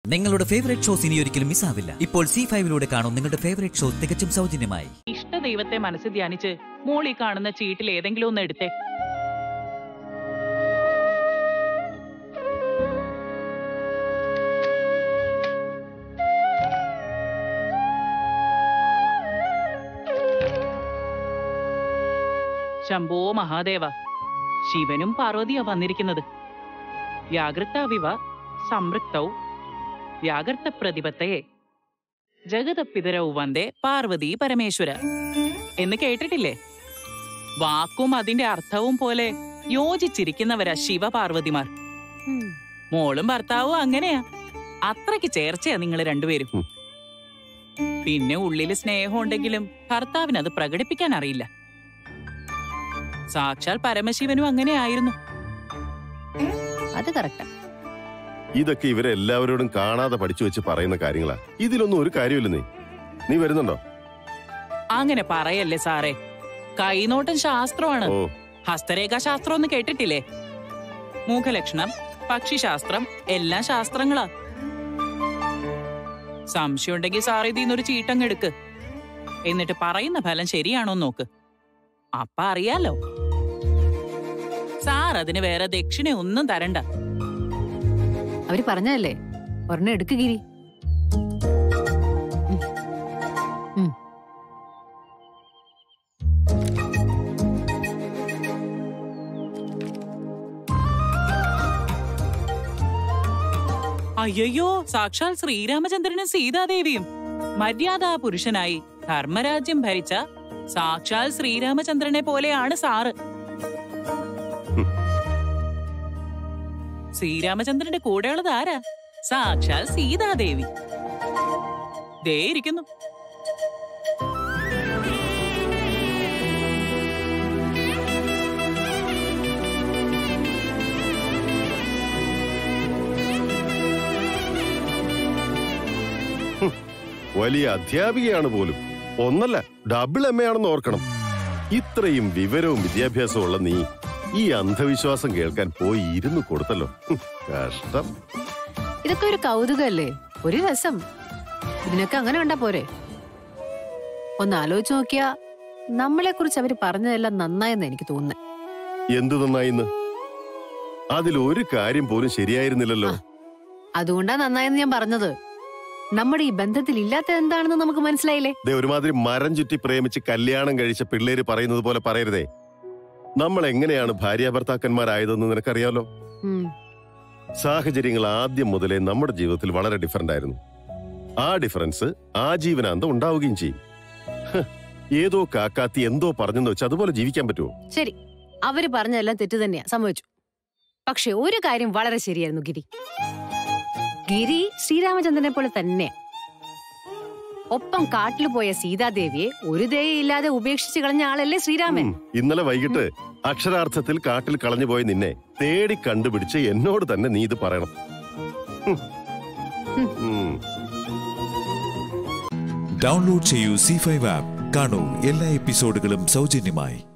നിങ്ങളുടെ favourite shows ഇനി ഒരിക്കലും മിസ്സാവില്ല ഇപ്പോൾ സി ഫൈവിലൂടെ കാണും നിങ്ങളുടെ ഫേവറേറ്റ് ഷോ തികച്ചും സൗജന്യമായി ഇഷ്ട ദൈവത്തെ മനസ്സിൽ ധ്യാനിച്ച് മോളി കാണുന്ന ചീട്ടിൽ ഏതെങ്കിലും ഒന്ന് എടുത്തേ ശംഭോ മഹാദേവ ശിവനും പാർവതിയാ വന്നിരിക്കുന്നത് വ്യാകൃത്താവിവ സംപൃക്തൗ വ്യാകൃത പ്രതിപത്തയെ ജഗതപിതരൗ വന്ദേ പാർവതി പരമേശ്വര എന്ന് കേട്ടിട്ടില്ലേ വാക്കും അതിന്റെ അർത്ഥവും പോലെ യോജിച്ചിരിക്കുന്നവരാ ശിവപാർവതിമാർ മോളും ഭർത്താവും അങ്ങനെയാ അത്രയ്ക്ക് ചേർച്ചയാ നിങ്ങൾ രണ്ടുപേരും ഉം. പിന്നെ ഉള്ളില് സ്നേഹം ഉണ്ടെങ്കിലും ഭർത്താവിന് അത് പ്രകടിപ്പിക്കാൻ അറിയില്ല സാക്ഷാൽ പരമശിവനും അങ്ങനെയായിരുന്നു അത് കറക്റ്റാ ഇതൊക്കെ ഇവരെല്ലാവരോടും കാണാതെ പഠിച്ചു വെച്ച് പറയുന്ന കാര്യങ്ങളാ ഇതിലൊന്നും ഒരു കാര്യമില്ല നീ നീ വരുന്നുണ്ടോ അങ്ങനെ പറയല്ലേ സാറേ കൈനോട്ടം ശാസ്ത്രമാണ് ഓ ഹസ്തരേഖാ ശാസ്ത്രം ഒന്ന് കേട്ടിട്ടില്ലേ മൂഖലക്ഷണം പക്ഷിശാസ്ത്രം എല്ലാം ശാസ്ത്രങ്ങളാ സംശയം ഉണ്ടെങ്കിൽ സാർ ഇതിന്നൊരു ചീട്ടങ്ങ് എടുക്ക് എന്നിട്ട് പറയുന്ന ഫലം ശരിയാണോ നോക്ക് അപ്പ അറിയാലോ സാർ അതിന് വേറെ ദക്ഷിണ ഒന്നും തരണ്ട അവര് പറഞ്ഞതല്ലേ ഒരെണ്ണം എടുക്ക് ഗിരി ഉം. ഉം. അയ്യോ സാക്ഷാൽ ശ്രീരാമചന്ദ്രനും സീതാദേവിയും മര്യാദാ പുരുഷനായി ധർമ്മരാജ്യം ഭരിച്ച സാക്ഷാൽ ശ്രീരാമചന്ദ്രനെ പോലെയാണ് സാറ് ശ്രീരാമചന്ദ്രന്റെ കൂടെയുള്ളത് ആരാ സാക്ഷാൽ സീതാദേവി ദേ ഇരിക്കുന്നു വലിയ അധ്യാപികയാണ് പോലും ഒന്നല്ല ഡബിൾ എം എ ആണെന്ന് ഓർക്കണം ഇത്രയും വിവരവും വിദ്യാഭ്യാസവും ഉള്ള നീ ഈ അന്ധവിശ്വാസം കേൾക്കാൻ പോയി ഇരുന്ന് കൊടുത്തല്ലോ ഹും, കഷ്ടം ഇതൊക്കെ ഒരു കൗതുകല്ലേ ഒരു രസം ഇതിനൊക്കെ അങ്ങനെ കണ്ടാ പോരെ ഒന്ന് ആലോചിച്ച് നോക്കിയാ നമ്മളെ കുറിച്ച് അവര് പറഞ്ഞതെല്ലാം നന്നായെന്ന് എനിക്ക് തോന്നുന്നത് എന്ത് നന്നായിന്ന് അതിൽ ഒരു കാര്യം പോലും ശരിയായിരുന്നില്ലല്ലോ അതുകൊണ്ടാ നന്നായെന്ന് ഞാൻ പറഞ്ഞത് നമ്മുടെ ഈ ബന്ധത്തിൽ ഇല്ലാത്ത എന്താണെന്ന് നമുക്ക് മനസ്സിലായില്ലേ ദേ ഒരുമാതിരി മരം ചുറ്റി പ്രേമിച്ച് കല്യാണം കഴിച്ച പിള്ളേര് പറയുന്നത് പോലെ പറയരുതേ നമ്മൾ എങ്ങനെയാണ് ഭാര്യാഭർത്താക്കന്മാരായതെന്ന് നിനക്കറിയാലോ ഉം. സാഹചര്യങ്ങൾ ആദ്യം മുതലേ നമ്മുടെ ജീവിതത്തിൽ വളരെ ഡിഫറന്റ് ആയിരുന്നു ആ ഡിഫറൻസ് ആജീവനാന്തം ഉണ്ടാവുകയും ചെയ്യും ഹ്, ഏതോ കാക്കാത്തി എന്തോ പറഞ്ഞെന്ന് വെച്ച് അതുപോലെ ജീവിക്കാൻ പറ്റുമോ ശരി അവര് പറഞ്ഞതെല്ലാം തെറ്റ് തന്നെയാ സംഭവിച്ചു പക്ഷെ ഒരു കാര്യം വളരെ ശരിയായിരുന്നു ഗിരി ഗിരി ശ്രീരാമചന്ദ്രനെ പോലെ തന്നെ ഒപ്പം കാട്ടിൽ പോയ സീതാദേവിയെ ഒരു ദയയില്ലാതെ ഉപേക്ഷിച്ച് കളഞ്ഞ ആളല്ലേ ശ്രീരാമൻ ഉം, ഇന്നലെ വൈകിട്ട് അക്ഷരാർത്ഥത്തിൽ കാട്ടിൽ കളഞ്ഞുപോയ നിന്നെ തേടി കണ്ടുപിടിച്ച് എന്നോട് തന്നെ നീ ഇത് പറയണം ഹും. ഉം. ഡൗൺലോഡ് ചെയ്യൂ സി ഫൈവ് ആപ്പ് കാണൂ എല്ലാ എപ്പിസോഡുകളും സൗജന്യമായി